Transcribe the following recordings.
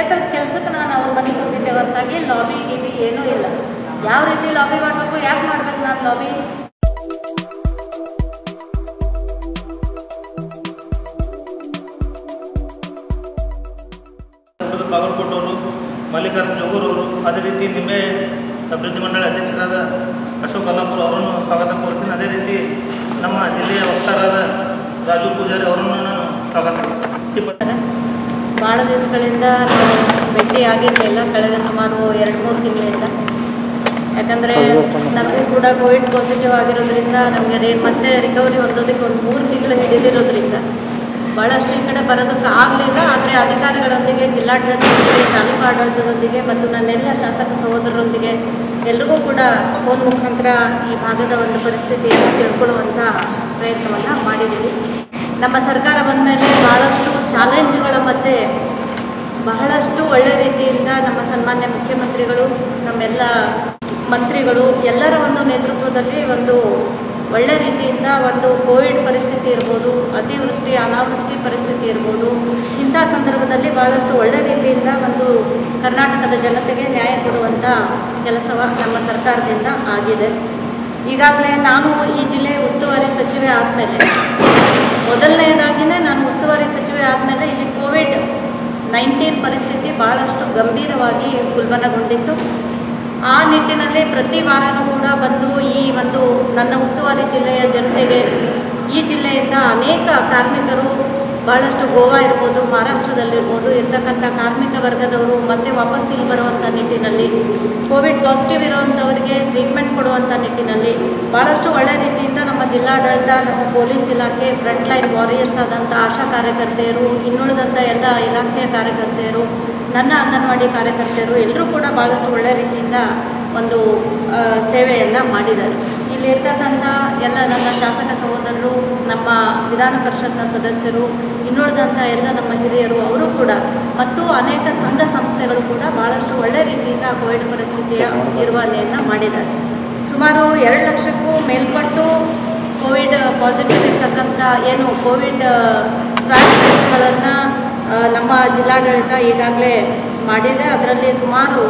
ಕ್ಷೇತ್ರದ ಕೆಲಸಕ್ಕೆ ನಾನು ಅವ್ರ ಮನೆಗೆ ಹೋಗಿದ್ದೆ ಹೊರತಾಗಿ ಲಾಬಿ ಗೀಬಿ ಏನೂ ಇಲ್ಲ ಯಾವ ರೀತಿ ಲಾಬಿ ಮಾಡಬೇಕು ಯಾಕೆ ಮಾಡ್ಬೇಕು ನಾನು ಲಾಬಿ ಹುಡುಗ ಬಾಗಲಕೋಟೆ ಅವರು ಮಲ್ಲಿಕಾರ್ಜುನ ಜೋಗೂರ್ ಅವರು ಅದೇ ರೀತಿ ನಿನ್ನೆ ಅಭಿವೃದ್ಧಿ ಮಂಡಳಿ ಅಧ್ಯಕ್ಷರಾದ ಅಶೋಕ್ ಅಲ್ಲಾಪುರ ಅವರನ್ನು ಸ್ವಾಗತ ಕೋರ್ತೀನಿ ಅದೇ ರೀತಿ ನಮ್ಮ ಜಿಲ್ಲೆಯ ವಕ್ತಾರಾದ ರಾಜು ಪೂಜಾರಿ ಅವರನ್ನು ನಾನು ಸ್ವಾಗತ ಇಪ್ಪತ್ತು ಭಾಳ ದಿವಸಗಳಿಂದ ನಾವು ಭೇಟಿ ಆಗಿರಲಿಲ್ಲ ಕಳೆದ ಸುಮಾರು ಎರಡು ಮೂರು ತಿಂಗಳಿಂದ ಯಾಕಂದರೆ ನನಗೂ ಕೂಡ ಕೋವಿಡ್ ಪಾಸಿಟಿವ್ ಆಗಿರೋದ್ರಿಂದ ನಮಗೆ ರೇ ಮತ್ತೆ ರಿಕವರಿ ಹೊಂದೋದಕ್ಕೆ ಒಂದು ಮೂರು ತಿಂಗಳು ಹಿಡಿದಿರೋದ್ರಿಂದ ಭಾಳಷ್ಟು ಈ ಕಡೆ ಬರೋದಕ್ಕೆ ಆಗಲಿಲ್ಲ ಆದರೆ ಅಧಿಕಾರಿಗಳೊಂದಿಗೆ ಜಿಲ್ಲಾಡಳಿತದೊಂದಿಗೆ ತಾಲೂಕು ಆಡಳಿತದೊಂದಿಗೆ ಮತ್ತು ನನ್ನೆಲ್ಲ ಶಾಸಕ ಸಹೋದರರೊಂದಿಗೆ ಎಲ್ರಿಗೂ ಕೂಡ ಫೋನ್ ಮುಖಾಂತರ ಈ ಭಾಗದ ಒಂದು ಪರಿಸ್ಥಿತಿಯನ್ನು ತಿಳ್ಕೊಳ್ಳುವಂಥ ಪ್ರಯತ್ನವನ್ನು ಮಾಡಿದ್ದೀವಿ ನಮ್ಮ ಸರ್ಕಾರ ಬಂದ ಮೇಲೆ ಭಾಳಷ್ಟು ಚಾಲೆಂಜ್ಗಳ ಮಧ್ಯೆ ಬಹಳಷ್ಟು ಒಳ್ಳೆ ರೀತಿಯಿಂದ ನಮ್ಮ ಸನ್ಮಾನ್ಯ ಮುಖ್ಯಮಂತ್ರಿಗಳು ನಮ್ಮೆಲ್ಲ ಮಂತ್ರಿಗಳು ಎಲ್ಲರ ಒಂದು ನೇತೃತ್ವದಲ್ಲಿ ಒಂದು ಒಳ್ಳೆ ರೀತಿಯಿಂದ ಒಂದು ಕೋವಿಡ್ ಪರಿಸ್ಥಿತಿ ಇರ್ಬೋದು ಅತಿವೃಷ್ಟಿ ಅನಾವೃಷ್ಟಿ ಪರಿಸ್ಥಿತಿ ಇರ್ಬೋದು ಇಂಥ ಸಂದರ್ಭದಲ್ಲಿ ಭಾಳಷ್ಟು ಒಳ್ಳೆ ರೀತಿಯಿಂದ ಒಂದು ಕರ್ನಾಟಕದ ಜನತೆಗೆ ನ್ಯಾಯ ಕೊಡುವಂಥ ಕೆಲಸವ ನಮ್ಮ ಸರ್ಕಾರದಿಂದ ಆಗಿದೆ ಈಗಾಗಲೇ ನಾನು ಈ ಜಿಲ್ಲೆಯ ಉಸ್ತುವಾರಿ ಸಚಿವೆ ಆದಮೇಲೆ ಮೊದಲನೆಯದಾಗಿಯೇ ನಾನು ಉಸ್ತುವಾರಿ ಸಚಿವೆ ಆದಮೇಲೆ ಇಲ್ಲಿ ಕೋವಿಡ್ ನೈನ್ಟೀನ್ ಪರಿಸ್ಥಿತಿ ಭಾಳಷ್ಟು ಗಂಭೀರವಾಗಿ ಉಲ್ಬಣಗೊಂಡಿತ್ತು ಆ ನಿಟ್ಟಿನಲ್ಲಿ ಪ್ರತಿ ವಾರನೂ ಕೂಡ ಬಂದು ಈ ಒಂದು ನನ್ನ ಉಸ್ತುವಾರಿ ಜಿಲ್ಲೆಯ ಜನತೆಗೆ ಈ ಜಿಲ್ಲೆಯಿಂದ ಅನೇಕ ಕಾರ್ಮಿಕರು ಭಾಳಷ್ಟು ಗೋವಾ ಇರ್ಬೋದು ಮಹಾರಾಷ್ಟ್ರದಲ್ಲಿರ್ಬೋದು ಇರ್ತಕ್ಕಂಥ ಕಾರ್ಮಿಕ ವರ್ಗದವರು ಮತ್ತೆ ವಾಪಸ್ ಇಲ್ಲಿ ಬರುವಂಥ ನಿಟ್ಟಿನಲ್ಲಿ ಕೋವಿಡ್ ಪಾಸಿಟಿವ್ ಇರುವಂಥವರಿಗೆ ಟ್ರೀಟ್ಮೆಂಟ್ ಕೊಡುವಂಥ ನಿಟ್ಟಿನಲ್ಲಿ ಭಾಳಷ್ಟು ಒಳ್ಳೆ ರೀತಿಯಿಂದ ನಮ್ಮ ಜಿಲ್ಲಾಡಳಿತ ನಮ್ಮ ಪೊಲೀಸ್ ಇಲಾಖೆ ಫ್ರಂಟ್ ಲೈನ್ ವಾರಿಯರ್ಸ್ ಆದಂಥ ಆಶಾ ಕಾರ್ಯಕರ್ತೆಯರು ಇನ್ನುಳಿದಂಥ ಎಲ್ಲ ಇಲಾಖೆಯ ಕಾರ್ಯಕರ್ತೆಯರು ನನ್ನ ಅಂಗನವಾಡಿ ಕಾರ್ಯಕರ್ತೆಯರು ಎಲ್ಲರೂ ಕೂಡ ಭಾಳಷ್ಟು ಒಳ್ಳೆ ರೀತಿಯಿಂದ ಒಂದು ಸೇವೆಯನ್ನು ಮಾಡಿದ್ದಾರೆ ಇಲ್ಲಿ ಇರ್ತಕ್ಕಂಥ ಎಲ್ಲ ನನ್ನ ಶಾಸಕ ಸಹೋದರರು ನಮ್ಮ ವಿಧಾನ ಪರಿಷತ್ನ ಸದಸ್ಯರು ಇನ್ನುಳಿದಂಥ ಎಲ್ಲ ನಮ್ಮ ಹಿರಿಯರು ಅವರು ಕೂಡ ಮತ್ತು ಅನೇಕ ಸಂಘ ಸಂಸ್ಥೆಗಳು ಕೂಡ ಭಾಳಷ್ಟು ಒಳ್ಳೆ ರೀತಿಯಿಂದ ಕೋವಿಡ್ ಪರಿಸ್ಥಿತಿಯ ನಿರ್ವಹಣೆಯನ್ನು ಮಾಡಿದ್ದಾರೆ ಸುಮಾರು ಎರಡು ಲಕ್ಷಕ್ಕೂ ಮೇಲ್ಪಟ್ಟು ಕೋವಿಡ್ ಪಾಸಿಟಿವ್ ಇರ್ತಕ್ಕಂಥ ಏನು ಕೋವಿಡ್ ಸ್ವ್ಯಾಬ್ ಟೆಸ್ಟ್ಗಳನ್ನು ನಮ್ಮ ಜಿಲ್ಲಾಡಳಿತ ಈಗಾಗಲೇ ಮಾಡಿದೆ ಅದರಲ್ಲಿ ಸುಮಾರು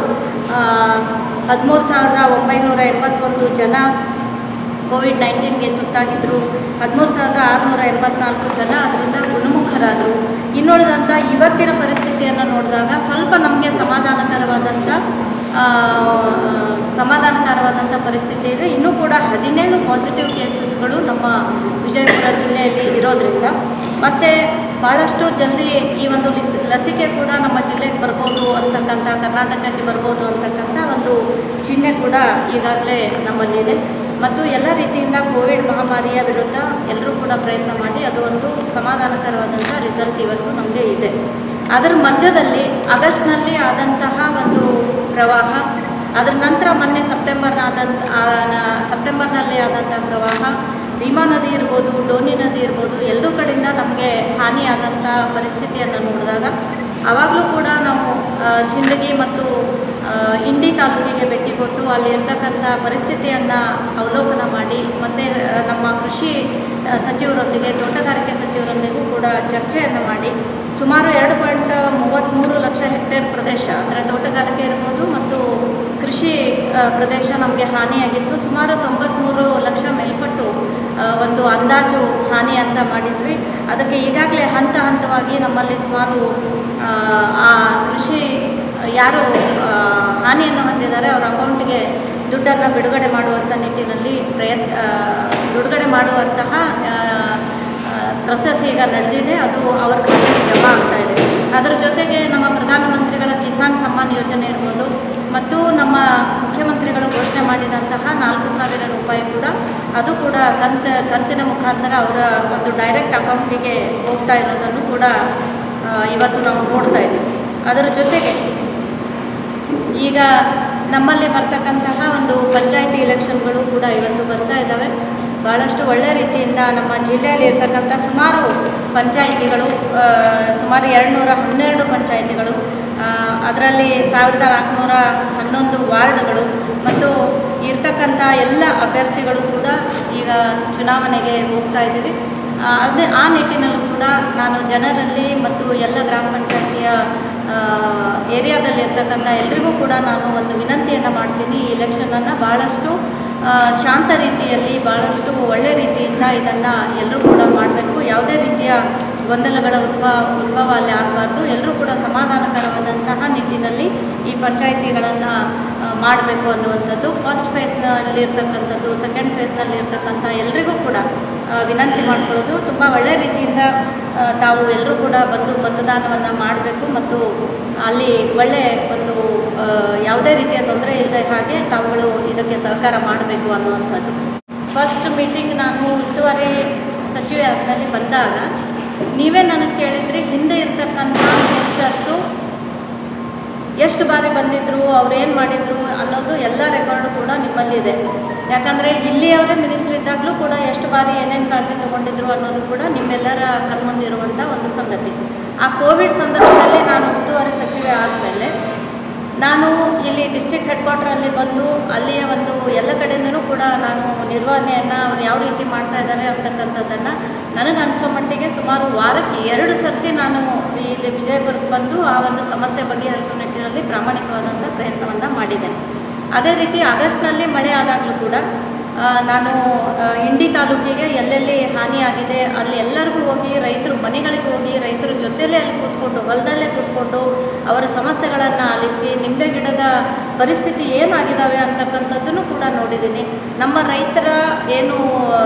ಹದಿಮೂರು ಸಾವಿರದ ಒಂಬೈನೂರ ಎಂಬತ್ತೊಂದು ಜನ ಕೋವಿಡ್ ನೈನ್ಟೀನ್ಗೆ ತುತ್ತಾಗಿದ್ದರು ಹದಿಮೂರು ಸಾವಿರದ ಆರುನೂರ ಎಂಬತ್ನಾಲ್ಕು ಜನ ಅದರಿಂದ ಗುಣಮುಖರಾದರು ಇನ್ನುಳಿದಂಥ ಇವತ್ತಿನ ಪರಿಸ್ಥಿತಿಯನ್ನು ನೋಡಿದಾಗ ಸ್ವಲ್ಪ ನಮಗೆ ಸಮಾಧಾನಕರವಾದಂಥ ಆ, ಸಮಾಧಾನಕರವಾದಂಥ ಪರಿಸ್ಥಿತಿ ಇದೆ ಇನ್ನೂ ಕೂಡ ಹದಿನೇಳು ಪಾಸಿಟಿವ್ ಕೇಸಸ್ಗಳು ನಮ್ಮ ವಿಜಯಪುರ ಜಿಲ್ಲೆಯಲ್ಲಿ ಇರೋದ್ರಿಂದ ಮತ್ತು ಭಾಳಷ್ಟು ಜಲ್ದಿ ಈ ಒಂದು ಲಿಸ್ ಲಸಿಕೆ ಕೂಡ ನಮ್ಮ ಜಿಲ್ಲೆಗೆ ಬರ್ಬೋದು ಅಂತಕ್ಕಂಥ ಕರ್ನಾಟಕಕ್ಕೆ ಬರ್ಬೋದು ಅಂತಕ್ಕಂಥ ಒಂದು ಚಿಹ್ನೆ ಕೂಡ ಈಗಾಗಲೇ ನಮ್ಮಲ್ಲಿದೆ ಮತ್ತು ಎಲ್ಲ ರೀತಿಯಿಂದ ಕೋವಿಡ್ ಮಹಾಮಾರಿಯ ವಿರುದ್ಧ ಎಲ್ಲರೂ ಕೂಡ ಪ್ರಯತ್ನ ಮಾಡಿ ಅದು ಒಂದು ಸಮಾಧಾನಕರವಾದಂಥ ರಿಸಲ್ಟ್ ಇವತ್ತು ನಮಗೆ ಇದೆ ಅದರ ಮಧ್ಯದಲ್ಲಿ ಆಗಸ್ಟ್ನಲ್ಲಿ ಆದಂತಹ ಒಂದು ಪ್ರವಾಹ ಅದರ ನಂತರ ಮೊನ್ನೆ ಸೆಪ್ಟೆಂಬರ್ನಾದಂಥ ಸೆಪ್ಟೆಂಬರ್ನಲ್ಲಿ ಆದಂಥ ಪ್ರವಾಹ ಭೀಮಾ ನದಿ ಇರ್ಬೋದು ಡೋನಿ ನದಿ ಇರ್ಬೋದು ಎಲ್ಲರೂ ಕಡೆಯಿಂದ ನಮಗೆ ಹಾನಿಯಾದಂಥ ಪರಿಸ್ಥಿತಿಯನ್ನು ನೋಡಿದಾಗ ಆವಾಗಲೂ ಕೂಡ ನಾವು ಆ, ಶಿಂದಗಿ ಮತ್ತು ಆ, ಇಂಡಿ ತಾಲೂಕಿಗೆ ಭೇಟಿ ಕೊಟ್ಟು ಅಲ್ಲಿ ಇರ್ತಕ್ಕಂಥ ಪರಿಸ್ಥಿತಿಯನ್ನು ಅವಲೋಕನ ಮಾಡಿ ಮತ್ತು ನಮ್ಮ ಕೃಷಿ ಆ, ಸಚಿವರೊಂದಿಗೆ ತೋಟಗಾರಿಕೆ ಸಚಿವರೊಂದಿಗೂ ಕೂಡ ಚರ್ಚೆಯನ್ನು ಮಾಡಿ ಸುಮಾರು ಎರಡು ಪಾಯಿಂಟ್ ಮೂವತ್ತ್ಮೂರು ಲಕ್ಷ ಹೆಕ್ಟೇರ್ ಪ್ರದೇಶ ಅಂದರೆ ತೋಟಗಾರಿಕೆ ಇರ್ಬೋದು ಮತ್ತು ಕೃಷಿ ಆ, ಪ್ರದೇಶ ನಮಗೆ ಹಾನಿಯಾಗಿತ್ತು ಸುಮಾರು ತೊಂಬತ್ತ್ಮೂರು ಲಕ್ಷ ಮೇಲ್ಪಟ್ಟು ಆ, ಒಂದು ಅಂದಾಜು ಹಾನಿ ಅಂತ ಮಾಡಿದ್ವಿ ಅದಕ್ಕೆ ಈಗಾಗಲೇ ಹಂತ ಹಂತವಾಗಿ ನಮ್ಮಲ್ಲಿ ಸುಮಾರು ಆ, ಆ ಕೃಷಿ ಯಾರು ಆ, ಹಾನಿಯನ್ನು ಹೊಂದಿದ್ದಾರೆ ಅವರ ಅಕೌಂಟಿಗೆ ದುಡ್ಡನ್ನು ಬಿಡುಗಡೆ ಮಾಡುವಂಥ ನಿಟ್ಟಿನಲ್ಲಿ ಪ್ರಯತ್ನ ಆ, ಬಿಡುಗಡೆ ಮಾಡುವಂತಹ ಪ್ರೊಸೆಸ್ ಈಗ ನಡೆದಿದೆ ಅದು ಅವ್ರ ಖಾತೆಗೆ ಜಮಾ ಆಗ್ತಾ ಇದೆ ಅದರ ಜೊತೆಗೆ ನಮ್ಮ ಪ್ರಧಾನಮಂತ್ರಿಗಳ ಕಿಸಾನ್ ಸಮ್ಮಾನ್ ಯೋಜನೆ ಇರ್ಬೋದು ಮತ್ತು ನಮ್ಮ ಮುಖ್ಯಮಂತ್ರಿಗಳು ಘೋಷಣೆ ಮಾಡಿದಂತಹ ನಾಲ್ಕು ಸಾವಿರ ರೂಪಾಯಿ ಕೂಡ ಅದು ಕೂಡ ಕಂತ ಕಂತಿನ ಮುಖಾಂತರ ಅವರ ಒಂದು ಡೈರೆಕ್ಟ್ ಅಕೌಂಟಿಗೆ ಹೋಗ್ತಾ ಇರೋದನ್ನು ಕೂಡ ಆ, ಇವತ್ತು ನಾವು ನೋಡ್ತಾ ಇದ್ದೀವಿ ಅದರ ಜೊತೆಗೆ ಈಗ ನಮ್ಮಲ್ಲಿ ಬರ್ತಕ್ಕಂತಹ ಒಂದು ಪಂಚಾಯತಿ ಎಲೆಕ್ಷನ್ಗಳು ಕೂಡ ಇವತ್ತು ಬರ್ತಾ ಇದ್ದಾವೆ ಭಾಳಷ್ಟು ಒಳ್ಳೆ ರೀತಿಯಿಂದ ನಮ್ಮ ಜಿಲ್ಲೆಯಲ್ಲಿ ಇರ್ತಕ್ಕಂಥ ಸುಮಾರು ಪಂಚಾಯಿತಿಗಳು ಆ, ಸುಮಾರು ಎರಡುನೂರ ಹನ್ನೆರಡು ಪಂಚಾಯಿತಿಗಳು ಅದರಲ್ಲಿ ಸಾವಿರದ ನಾಲ್ಕುನೂರ ಹನ್ನೊಂದು ವಾರ್ಡ್ಗಳು ಮತ್ತು ಇರ್ತಕ್ಕಂಥ ಎಲ್ಲ ಅಭ್ಯರ್ಥಿಗಳು ಕೂಡ ಈಗ ಚುನಾವಣೆಗೆ ಹೋಗ್ತಾ ಇದ್ದೀವಿ ಆ, ಅದೇ ಆ ನಿಟ್ಟಿನಲ್ಲೂ ಕೂಡ ನಾನು ಜನರಲ್ಲಿ ಮತ್ತು ಎಲ್ಲ ಗ್ರಾಮ ಪಂಚಾಯತಿಯ ಏರಿಯಾದಲ್ಲಿ ಇರ್ತಕ್ಕಂಥ ಎಲ್ರಿಗೂ ಕೂಡ ನಾನು ಒಂದು ವಿನಂತಿಯನ್ನು ಮಾಡ್ತೀನಿ ಈ ಇಲೆಕ್ಷನನ್ನು ಭಾಳಷ್ಟು ಆ, ಶಾಂತ ರೀತಿಯಲ್ಲಿ ಭಾಳಷ್ಟು ಒಳ್ಳೆ ರೀತಿಯಿಂದ ಇದನ್ನು ಎಲ್ಲರೂ ಕೂಡ ಮಾಡಬೇಕು ಯಾವುದೇ ರೀತಿಯ ಗೊಂದಲಗಳ ಉದ್ಭವ ಉದ್ಭವ ಅಲ್ಲಿ ಆಗಬಾರ್ದು ಎಲ್ಲರೂ ಕೂಡ ಸಮಾಧಾನಕರವಾದಂತಹ ನಿಟ್ಟಿನಲ್ಲಿ ಈ ಪಂಚಾಯಿತಿಗಳನ್ನು ಮಾಡಬೇಕು ಅನ್ನುವಂಥದ್ದು ಫಸ್ಟ್ ಫೇಸ್ನಲ್ಲಿ ಇರ್ತಕ್ಕಂಥದ್ದು ಸೆಕೆಂಡ್ ಫೇಸ್ನಲ್ಲಿ ಇರ್ತಕ್ಕಂಥ ಎಲ್ರಿಗೂ ಕೂಡ ಆ, ವಿನಂತಿ ಮಾಡ್ಕೊಳ್ಳೋದು ತುಂಬ ಒಳ್ಳೆ ರೀತಿಯಿಂದ ಆ, ತಾವು ಎಲ್ಲರೂ ಕೂಡ ಬಂದು ಮತದಾನವನ್ನು ಮಾಡಬೇಕು ಮತ್ತು ಅಲ್ಲಿ ಒಳ್ಳೆ ಒಂದು ಆ, ಯಾವುದೇ ರೀತಿಯ ತೊಂದರೆ ಇಲ್ಲದೆ ಹಾಗೆ ತಾವುಗಳು ಇದಕ್ಕೆ ಸಹಕಾರ ಮಾಡಬೇಕು ಅನ್ನುವಂಥದ್ದು ಫಸ್ಟ್ ಮೀಟಿಂಗ್ ನಾನು ಉಸ್ತುವಾರಿ ಸಚಿವೆ ಆದಮೇಲೆ ಬಂದಾಗ ನೀವೇ ನನಗೆ ಕೇಳಿದ್ರಿ ಹಿಂದೆ ಇರ್ತಕ್ಕಂಥ ಮಿನಿಸ್ಟರ್ಸು ಎಷ್ಟು ಬಾರಿ ಬಂದಿದ್ರು ಅವ್ರು ಏನು ಮಾಡಿದ್ರು ಅನ್ನೋದು ಎಲ್ಲ ರೆಕಾರ್ಡು ಕೂಡ ನಿಮ್ಮಲ್ಲಿದೆ ಯಾಕಂದರೆ ಇಲ್ಲಿಯವರೇ ಮಿನಿಸ್ಟ್ರ್ ಇದ್ದಾಗಲೂ ಕೂಡ ಎಷ್ಟು ಬಾರಿ ಏನೇನು ಕಾಳಜಿ ತೊಗೊಂಡಿದ್ರು ಅನ್ನೋದು ಕೂಡ ನಿಮ್ಮೆಲ್ಲರ ಕಣ್ಮುಂದಿರುವಂಥ ಒಂದು ಸಂಗತಿ ಆ ಕೋವಿಡ್ ಸಂದರ್ಭದಲ್ಲಿ ನಾನು ಉಸ್ತುವಾರಿ ಸಚಿವೆ ಆದಮೇಲೆ ನಾನು ಇಲ್ಲಿ ಡಿಸ್ಟಿಕ್ ಹೆಡ್ ಕ್ವಾರ್ಟರಲ್ಲಿ ಬಂದು ಅಲ್ಲಿಯ ಒಂದು ಎಲ್ಲ ಕಡೆಯಿಂದನೂ ಕೂಡ ನಾನು ನಿರ್ವಹಣೆಯನ್ನು ಅವ್ರು ಯಾವ ರೀತಿ ಮಾಡ್ತಾ ಇದ್ದಾರೆ ಅಂತಕ್ಕಂಥದ್ದನ್ನು ನನಗೆ ಅನಿಸೋ ಮಟ್ಟಿಗೆ ಸುಮಾರು ವಾರಕ್ಕೆ ಎರಡು ಸರ್ತಿ ನಾನು ಇಲ್ಲಿ ವಿಜಯಪುರಕ್ಕೆ ಬಂದು ಆ ಒಂದು ಸಮಸ್ಯೆ ಬಗೆಹರಿಸೋ ನಿಟ್ಟಿನಲ್ಲಿ ಪ್ರಾಮಾಣಿಕವಾದಂಥ ಪ್ರಯತ್ನವನ್ನು ಮಾಡಿದ್ದೇನೆ ಅದೇ ರೀತಿ ಆಗಸ್ಟ್ನಲ್ಲಿ ಮಳೆ ಆದಾಗಲೂ ಕೂಡ ಆ, ನಾನು ಆ, ಇಂಡಿ ತಾಲೂಕಿಗೆ ಎಲ್ಲೆಲ್ಲಿ ಹಾನಿಯಾಗಿದೆ ಅಲ್ಲಿ ಎಲ್ಲರಿಗೂ ಹೋಗಿ ರೈತರ ಮನೆಗಳಿಗೆ ಹೋಗಿ ರೈತರ ಜೊತೆಲೇ ಅಲ್ಲಿ ಕೂತ್ಕೊಂಡು ಹೊಲದಲ್ಲೇ ಕೂತ್ಕೊಂಡು ಅವರ ಸಮಸ್ಯೆಗಳನ್ನು ಆಲಿಸಿ ನಿಂಬೆ ಗಿಡದ ಪರಿಸ್ಥಿತಿ ಏನಾಗಿದ್ದಾವೆ ಅಂತಕ್ಕಂಥದ್ದನ್ನು ಕೂಡ ನೋಡಿದ್ದೀನಿ ನಮ್ಮ ರೈತರ ಏನು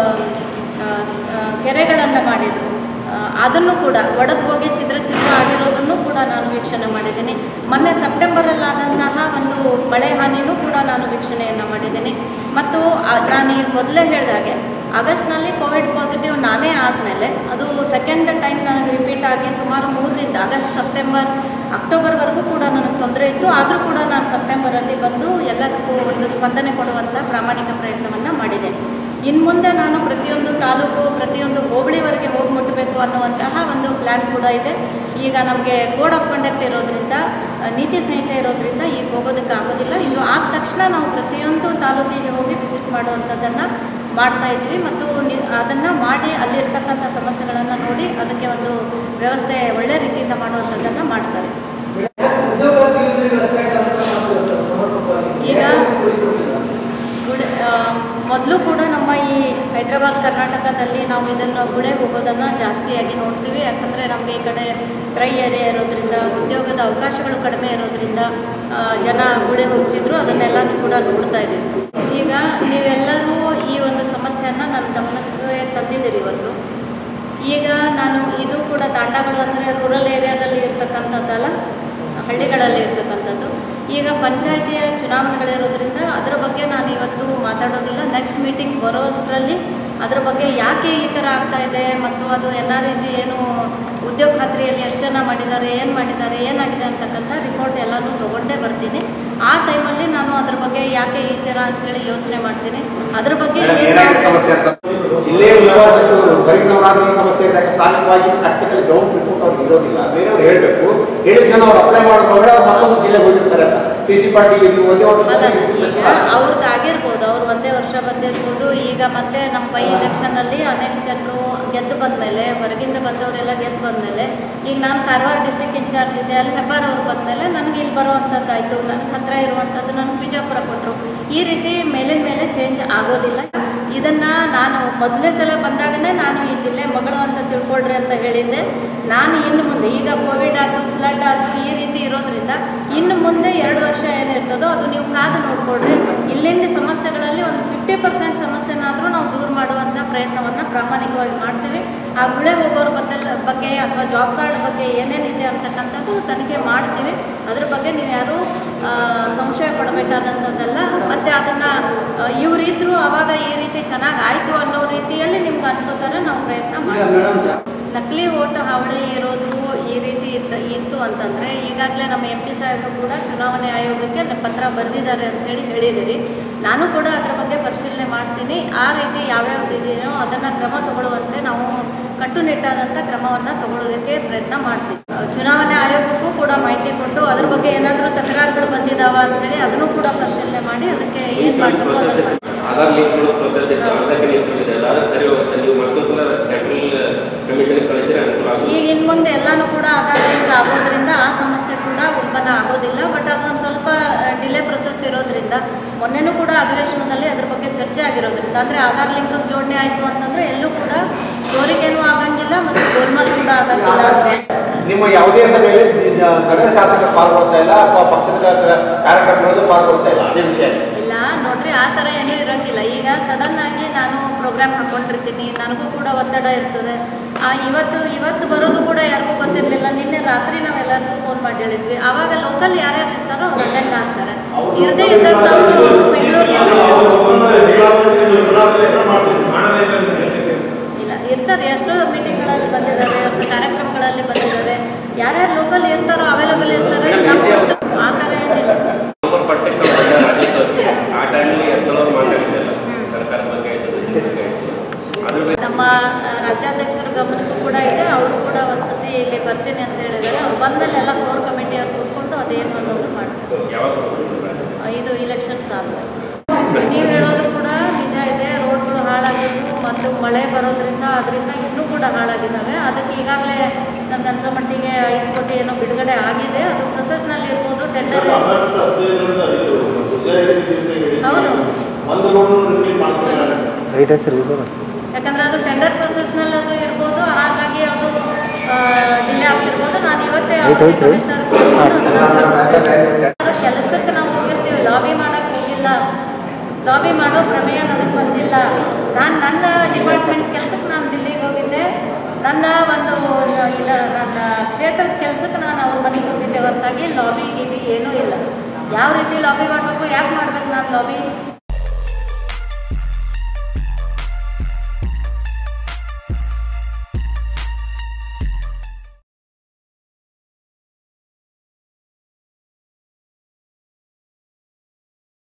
ಕೆರೆಗಳನ್ನು ಮಾಡಿದರು ಅದನ್ನು ಕೂಡ ಒಡೆದು ಹೋಗಿ ಚಿತ್ರ ಚಿತ್ರ ಆಗಿರೋದನ್ನು ಕೂಡ ನಾನು ವೀಕ್ಷಣೆ ಮಾಡಿದ್ದೀನಿ ಮೊನ್ನೆ ಸೆಪ್ಟೆಂಬರಲ್ಲಾದಂತಹ ಒಂದು ಮಳೆ ಹಾನಿನೂ ಕೂಡ ನಾನು ವೀಕ್ಷಣೆಯನ್ನು ಮಾಡಿದ್ದೀನಿ ಮತ್ತು ಆ- ನಾನು ಈಗ ಮೊದಲೇ ಹೇಳಿದಾಗೆ ಆಗಸ್ಟ್ನಲ್ಲಿ ಕೋವಿಡ್ ಪಾಸಿಟಿವ್ ನಾನೇ ಆದಮೇಲೆ ಅದು ಸೆಕೆಂಡ್ ಟೈಮ್ ನನಗೆ ರಿಪೀಟ್ ಆಗಿ ಸುಮಾರು ಮೂರರಿಂದ ಆಗಸ್ಟ್ ಸೆಪ್ಟೆಂಬರ್ ಅಕ್ಟೋಬರ್ವರೆಗೂ ಕೂಡ ನನಗೆ ತೊಂದರೆ ಇತ್ತು ಆದರೂ ಕೂಡ ನಾನು ಸೆಪ್ಟೆಂಬರಲ್ಲಿ ಬಂದು ಎಲ್ಲದಕ್ಕೂ ಒಂದು ಸ್ಪಂದನೆ ಕೊಡುವಂಥ ಪ್ರಾಮಾಣಿಕ ಪ್ರಯತ್ನವನ್ನು ಮಾಡಿದೆ ಇನ್ನು ಮುಂದೆ ನಾನು ಪ್ರತಿಯೊಂದು ತಾಲೂಕು ಪ್ರತಿಯೊಂದು ಹೋಬಳಿವರೆಗೆ ಹೋಗಿ ಮುಟ್ಟಬೇಕು ಅನ್ನುವಂತಹ ಒಂದು ಪ್ಲ್ಯಾನ್ ಕೂಡ ಇದೆ ಈಗ ನಮಗೆ ಕೋಡ್ ಆಫ್ ಕಂಡಕ್ಟ್ ಇರೋದ್ರಿಂದ ಆ, ನೀತಿ ಸಂಹಿತೆ ಇರೋದ್ರಿಂದ ಈಗ ಹೋಗೋದಕ್ಕೆ ಆಗೋದಿಲ್ಲ ಇದು ಆದ ತಕ್ಷಣ ನಾವು ಪ್ರತಿಯೊಂದು ತಾಲೂಕಿಗೆ ಹೋಗಿ ವಿಸಿಟ್ ಮಾಡುವಂಥದ್ದನ್ನು ಮಾಡ್ತಾ ಇದ್ವಿ ಮತ್ತು ನಿ ಅದನ್ನು ಮಾಡಿ ಅಲ್ಲಿರ್ತಕ್ಕಂಥ ಸಮಸ್ಯೆಗಳನ್ನು ನೋಡಿ ಅದಕ್ಕೆ ಒಂದು ವ್ಯವಸ್ಥೆ ಒಳ್ಳೆ ರೀತಿಯಿಂದ ಮಾಡುವಂಥದ್ದನ್ನು ಮಾಡ್ತಾರೆ ಈಗ ಗುಡೆ ಮೊದಲು ಕೂಡ ನಮ್ಮ ಈ ಹೈದರಾಬಾದ್ ಕರ್ನಾಟಕದಲ್ಲಿ ನಾವು ಇದನ್ನು ಗುಳೆ ಹೋಗೋದನ್ನು ಜಾಸ್ತಿಯಾಗಿ ನೋಡ್ತೀವಿ ಯಾಕಂದರೆ ನಮಗೆ ಈ ಕಡೆ ಡ್ರೈ ಏರಿಯಾ ಇರೋದ್ರಿಂದ ಉದ್ಯೋಗದ ಅವಕಾಶಗಳು ಕಡಿಮೆ ಇರೋದ್ರಿಂದ ಆ, ಜನ ಗುಳೆ ಹೋಗ್ತಿದ್ರು ಅದನ್ನೆಲ್ಲನೂ ಕೂಡ ನೋಡ್ತಾ ಇದ್ದೀವಿ ಈಗ ನೀವೆಲ್ಲರೂ ಈ ಒಂದು ಸಮಸ್ಯೆಯನ್ನು ನನ್ನ ಗಮನಕ್ಕೆ ತಂದಿದ್ದೀರಿ ಇವತ್ತು ಈಗ ನಾನು ಇದು ಕೂಡ ತಾಂಡಗಳು ಅಂದರೆ ರೂರಲ್ ಏರಿಯಾದಲ್ಲಿ ಇರ್ತಕ್ಕಂಥದ್ದಲ್ಲ ಹಳ್ಳಿಗಳಲ್ಲಿ ಇರ್ತಕ್ಕಂಥದ್ದು ಈಗ ಪಂಚಾಯಿತಿಯ ಚುನಾವಣೆಗಳಿರೋದ್ರಿಂದ ಅದರ ಬಗ್ಗೆ ನಾನು ಇವತ್ತು ಮಾತಾಡೋದಿಲ್ಲ ನೆಕ್ಸ್ಟ್ ಮೀಟಿಂಗ್ ಬರೋ ಅಷ್ಟರಲ್ಲಿ ಅದ್ರ ಬಗ್ಗೆ ಯಾಕೆ ಈ ಥರ ಆಗ್ತಾ ಇದೆ ಮತ್ತು ಅದು ಎನ್ ಆರ್ ಇ ಜಿ ಏನು ಉದ್ಯೋಗ ಖಾತ್ರಿಯಲ್ಲಿ ಎಷ್ಟು ಜನ ಮಾಡಿದ್ದಾರೆ ಏನು ಮಾಡಿದ್ದಾರೆ ಏನಾಗಿದೆ ಅಂತಕ್ಕಂಥ ರಿಪೋರ್ಟ್ ಎಲ್ಲನೂ ತೊಗೊಂಡೇ ಬರ್ತೀನಿ ಆ ಟೈಮಲ್ಲಿ ನಾನು ಅದ್ರ ಬಗ್ಗೆ ಯಾಕೆ ಈ ಥರ ಅಂತೇಳಿ ಯೋಚನೆ ಮಾಡ್ತೀನಿ ಅದ್ರ ಬಗ್ಗೆ ಏನಾಗಿದೆ ಏನು ಸಮಸ್ಯೆ ಅಂತ ಜಿಲ್ಲೆಯ ಉಸ್ತುವಾರಿ ಸಚಿವರು ಬೈಕ್ನವರಾದ್ರೂ ಈ ಸಮಸ್ಯೆ ಇದ್ದಾಗ ಸ್ಥಾನಿಕವಾಗಿ ಪ್ರಾಕ್ಟಿಕಲ್ ಗ್ರೌಂಡ್ ರಿಪೋರ್ಟ್ ಅವ್ರಿಗೆ ಇರೋದಿಲ್ಲ ಬೇರೆಯವ್ರು ಹೇಳಬೇಕು ಹೇಳಿದ್ದನ್ನು ಅವ್ರು ಅಪ್ಲೈ ಮಾಡಿದ್ರೆ ಅವ್ರು ಮತ್ತೊಂದು ಜಿಲ್ಲೆಗೆ ಹೋಗಿರ್ತಾರೆ ಅಂತ ಸಿ ಸಿ ಪಾರ್ಟಿ ಇದು ಒಂದೇ ವರ್ಷ ಅಲ್ಲ ಈಗ ಅವ್ರದ್ದು ಆಗಿರ್ಬೋದು ಅವ್ರು ಒಂದೇ ವರ್ಷ ಬಂದಿರ್ಬೋದು ಈಗ ಮತ್ತೆ ನಮ್ಮ ಬೈ ಎಲೆಕ್ಷನಲ್ಲಿ ಅನೇಕ ಜನರು ಗೆದ್ದು ಬಂದಮೇಲೆ ಹೊರಗಿಂದ ಬಂದವರೆಲ್ಲ ಗೆದ್ದು ಬಂದಮೇಲೆ ಈಗ ನಾನು ಕಾರವಾರ ಡಿಸ್ಟಿಕ್ ಇನ್ಚಾರ್ಜ್ ಇದೆ ಅಲ್ಲಿ ಹೆಬ್ಬಾರ್ ಅವ್ರು ಬಂದಮೇಲೆ ನನಗೆ ಇಲ್ಲಿ ಬರುವಂಥದ್ದು ಆಯಿತು ನನಗೆ ಹತ್ತಿರ ಇರುವಂಥದ್ದು ನನಗೆ ಬಿಜಾಪುರ ಕೊಟ್ಟರು ಈ ರೀತಿ ಮೇಲಿನ ಮೇಲೆ ಚೇಂಜ್ ಆಗೋದಿಲ್ಲ ಇದನ್ನು ನಾನು ಮೊದಲನೇ ಸಲ ಬಂದಾಗನೇ ನಾನು ಈ ಜಿಲ್ಲೆ ಮಗಳು ಅಂತ ತಿಳ್ಕೊಳ್ರಿ ಅಂತ ಹೇಳಿದ್ದೆ ನಾನು ಇನ್ನು ಮುಂದೆ ಈಗ ಕೋವಿಡ್ ಆಯ್ತು ಫ್ಲಡ್ ಆಯ್ತು ಈ ರೀತಿ ಇರೋದ್ರಿಂದ ಇನ್ನು ಮುಂದೆ ಎರಡು ವರ್ಷ ಏನಿರ್ತದೋ ಅದು ನೀವು ಕಾದು ನೋಡ್ಕೊಳ್ರಿ ಇಲ್ಲಿಂದ ಸಮಸ್ಯೆಗಳಲ್ಲಿ ಒಂದು ಫಿಫ್ಟಿ ಪರ್ಸೆಂಟ್ ಸಮಸ್ಯೆನಾದರೂ ನಾವು ದೂರ ಮಾಡುವಂಥ ಪ್ರಯತ್ನವನ್ನು ಪ್ರಾಮಾಣಿಕವಾಗಿ ಮಾಡ್ತೀವಿ ಆ ಗುಳೆ ಹೋಗೋರ ಬದಲ ಬಗ್ಗೆ ಅಥವಾ ಜಾಬ್ ಕಾರ್ಡ್ ಬಗ್ಗೆ ಏನೇನಿದೆ ಅಂತಕ್ಕಂಥದ್ದು ತನಿಖೆ ಮಾಡ್ತೀವಿ ಅದ್ರ ಬಗ್ಗೆ ನೀವು ಯಾರೂ ಆ, ಸಂಶಯ ಪಡಬೇಕಾದಂಥದ್ದಲ್ಲ ಮತ್ತು ಅದನ್ನು ಇವರಿದ್ರು ಆವಾಗ ಈ ರೀತಿ ಚೆನ್ನಾಗಿ ಆಯಿತು ಅನ್ನೋ ರೀತಿಯಲ್ಲಿ ನಿಮ್ಗೆ ಅನಿಸೋ ಥರ ನಾವು ಪ್ರಯತ್ನ ಮಾಡ್ತೀವಿ ನಕಲಿ ಓಟ್ ಹಾವಳಿ ಇರೋದು ಈ ರೀತಿ ಇತ್ತು ಇತ್ತು ಅಂತಂದರೆ ಈಗಾಗಲೇ ನಮ್ಮ ಎಂ ಪಿ ಸಾಹೇಬರು ಕೂಡ ಚುನಾವಣೆ ಆಯೋಗಕ್ಕೆ ನ- ಪತ್ರ ಬರೆದಿದ್ದಾರೆ ಅಂತೇಳಿ ಹೇಳಿದಿರಿ ನಾನು ಕೂಡ ಅದರ ಬಗ್ಗೆ ಪರಿಶೀಲನೆ ಮಾಡ್ತೀನಿ ಆ ರೀತಿ ಯಾವ್ಯಾವ್ದು ಇದೆಯೋ ಅದನ್ನು ಕ್ರಮ ತಗೊಳ್ಳುವಂತೆ ನಾವು ಕಟ್ಟುನಿಟ್ಟಾದಂಥ ಕ್ರಮವನ್ನು ತಗೊಳ್ಳೋದಕ್ಕೆ ಪ್ರಯತ್ನ ಮಾಡ್ತೀವಿ ಆ, ಚುನಾವಣೆ ಆಯೋಗಕ್ಕೂ ಕೂಡ ಮಾಹಿತಿ ಕೊಟ್ಟು ಅದ್ರ ಬಗ್ಗೆ ಏನಾದರೂ ತಕರಾರುಗಳು ಬಂದಿದ್ದಾವ ಅಂತೇಳಿ ಅದನ್ನು ಕೂಡ ಪರಿಶೀಲನೆ ಮಾಡಿ ಅದಕ್ಕೆ ಏನು ಮಾಡಬೇಕು ಅದನ್ನು ಮಾಡ್ತೀವಿ. ಆಧಾರ್ ಲಿಂಕ್ ಮಾಡೋ ಪ್ರೊಸೆಸ್ ಇತ್ತು ಅದಕ್ಕೆ ಲಿಂಕ್ ಮಾಡಿದೆ ಅದಾದ್ರೆ ಸರಿ ಹೋಗುತ್ತೆ ನೀವು ಮತ್ತೊಂದು ಸೆಂಟ್ರಲ್ ಕಮಿಷನ್ ಕಳಿಸಿದ್ರೆ ಅನುಕೂಲ ಆಗುತ್ತೆ ಈಗ ಇನ್ನು ಮುಂದೆ ಎಲ್ಲನೂ ಕೂಡ ಆಧಾರ್ ಲಿಂಕ್ ಆಗೋದ್ರಿಂದ ಆ ಸಮಸ್ಯೆ ಕೂಡ ಉತ್ಪನ್ನ ಆಗೋದಿಲ್ಲ ಬಟ್ ಅದೊಂದು ಸ್ವಲ್ಪ ಡಿಲೇ ಪ್ರೊಸೆಸ್ ಇರೋದ್ರಿಂದ ಮೊನ್ನೆನೂ ಕೂಡ ಅಧಿವೇಶನದಲ್ಲಿ ಅದ್ರ ಬಗ್ಗೆ ಚರ್ಚೆ ಆಗಿರೋದ್ರಿಂದ ಅಂದರೆ ಆಧಾರ್ ಲಿಂಕ್ ಜೋಡಣೆ ಆಯಿತು ಅಂತಂದರೆ ಎಲ್ಲೂ ಕೂಡ ಸೋರಿಗೇನೂ ಆಗಂಗಿಲ್ಲ ಮತ್ತು ಗೋಲ್ಮಾಲ್ ಕೂಡ ಆಗಂಗಿಲ್ಲ ನಿಮ್ಮ ಯಾವುದೇ ಸಭೆಯಲ್ಲಿ ನಗರ ಶಾಸಕರು ಪಾಲ್ಗೊಳ್ತಾ ಇಲ್ಲ ಅಥವಾ ಪಕ್ಷದ ಕಾರ್ಯಕರ್ತರು ಪಾಲ್ಗೊಳ್ತಾ ಇಲ್ಲ ಅದೇ ವಿಷಯ ಇಲ್ಲ ನೋಡ್ರಿ ಆ ಥರ ಏನೂ ಇರೋಂಗಿಲ್ಲ ಈಗ ಸಡನ್ ಆಗಿ ನಾನು ಪ್ರೋಗ್ರಾಮ್ ಹಾಕ್ಕೊಂಡಿರ್ತೀನಿ ನನಗೂ ಕೂಡ ಒತ್ತಡ ಇರ್ತದೆ ಆ ಇವತ್ತು ಇವತ್ತು ಬರೋದು ಕೂಡ ಯಾರಿಗೂ ಗೊತ್ತಿರಲಿಲ್ಲ ನಿನ್ನೆ ರಾತ್ರಿ ನಾವೆಲ್ಲರಿಗೂ ಫೋನ್ ಮಾಡಿ ಹೇಳಿದ್ವಿ ಆವಾಗ ಲೋಕಲ್ ಯಾರ್ಯಾರು ಇರ್ತಾರೋ ಅವ್ರು ಅಟೆಂಡ್ ಆಗ್ತಾರೆ ಇರದೇ ಇದ್ದಂಥವ್ರು ಬೆಂಗಳೂರಿಗೆ ಇಲ್ಲ ಇರ್ತಾರೆ ಎಷ್ಟೋ ಮೀಟಿಂಗ್ಗಳಲ್ಲಿ ಬಂದಿದ್ದಾರೆ ಎಷ್ಟೋ ಕಾರ್ಯಕ್ರಮಗಳಲ್ಲಿ ಬಂದಿದ್ದಾರೆ ಯಾರ್ಯಾರು ಲೋಕಲ್ ಇರ್ತಾರೋ ಅವೈಲೇಬಲ್ ಇರ್ತಾರೆ ನಮ್ಮ ಆ ಥರ ಏನಿಲ್ಲ ನಂಬರ್ ಪರ್ಟಿಕ್ಯುಲರ್ ಬಂದ ರಾಜೇಶ್ ಅವ್ರಿಗೆ ಆ ಟೈಮಲ್ಲಿ ಎತ್ತಲವ್ರು ಮಾತಾಡಿದ್ದಲ್ಲ ಸರ್ಕಾರದ ಬಗ್ಗೆ ಆಯ್ತು ದೇಶದ ಬಗ್ಗೆ ಆಯ್ತು ಅದ್ರ ಬಗ್ಗೆ ನಮ್ಮ ಆ, ರಾಜ್ಯಾಧ್ಯಕ್ಷರ ಗಮನಕ್ಕೂ ಕೂಡ ಇದೆ ಅವರು ಕೂಡ ಒಂದ್ಸತಿ ಇಲ್ಲಿ ಬರ್ತೀನಿ ಅಂತ ಹೇಳಿದ್ದಾರೆ ಅವ್ರು ಬಂದಮೇಲೆ ಎಲ್ಲ ಕೋರ್ ಕಮಿಟಿಯವ್ರು ಕೂತ್ಕೊಂಡು ಅದೇನು ಅನ್ನೋದು ಮಾಡ್ತಾರೆ ಯಾವಾಗ ಕೊಡ್ತಾರೆ? ಆ, ಇದು ಇಲೆಕ್ಷನ್ಸ್ ಆದಮೇಲೆ ನೀವು ಹೇಳೋದು ಕೂಡ ನಿಜ ಇದೆ ರೋಡ್ಗಳು ಹಾಳಾಗಿದ್ವು ಮತ್ತು ಮಳೆ ಬರೋದ್ರಿಂದ ಅದರಿಂದ ಇನ್ನೂ ಕೂಡ ಹಾಳಾಗಿದ್ದಾವೆ ಅದಕ್ಕೆ ಈಗಾಗಲೇ ನನ್ನ ಅನ್ಸೋ ಮಟ್ಟಿಗೆ ಐದು ಕೋಟಿ ಏನೋ ಬಿಡುಗಡೆ ಆಗಿದೆ ಅದು ಪ್ರೊಸೆಸ್ನಲ್ಲಿ ಇರ್ಬೋದು ಟೆಂಡರ್ ಹೌದು ಒಂದು ರೋಡ್ ರಿಪೇರ್ ಮಾಡ್ತಾರೆ ಯಾಕಂದ್ರೆ ಅದು ಟೆಂಡರ್ ಪ್ರೊಸೆಸ್ನಲ್ಲಿ ಅದು ಇರ್ಬೋದು ಹಾಗಾಗಿ ಅದು ಡಿಲೇ ಆಗ್ತಿರ್ಬೋದು ನಾನು ಇವತ್ತೇ ಕಮಿಷನರ್ ಕೆಲಸಕ್ಕೆ ನಾವು ಹೋಗಿರ್ತೀವಿ ಲಾಬಿ ಮಾಡೋಕ್ಕೆ ಹೋಗಿಲ್ಲ ಲಾಬಿ ಮಾಡೋ ಪ್ರಮೇಯ ನನಗೆ ಬಂದಿಲ್ಲ ನಾನು ನನ್ನ ಡಿಪಾರ್ಟ್ಮೆಂಟ್ ಕೆಲಸಕ್ಕೆ ನಾನು ದಿಲ್ಲಿಗೆ ಹೋಗಿದ್ದೆ ನನ್ನ ಒಂದು ಇಲ್ಲ ನನ್ನ ಕ್ಷೇತ್ರದ ಕೆಲಸಕ್ಕೆ ನಾನು ಅವ್ರ ಮನೆಗೆ ಹೋಗಿದ್ದೆ ಹೊರತಾಗಿ ಲಾಬಿ ಗೀಬಿ ಏನೂ ಇಲ್ಲ ಯಾವ ರೀತಿ ಲಾಬಿ ಮಾಡಬೇಕು ಯಾಕೆ ಮಾಡ್ಬೇಕು ನಾನು ಲಾಬಿ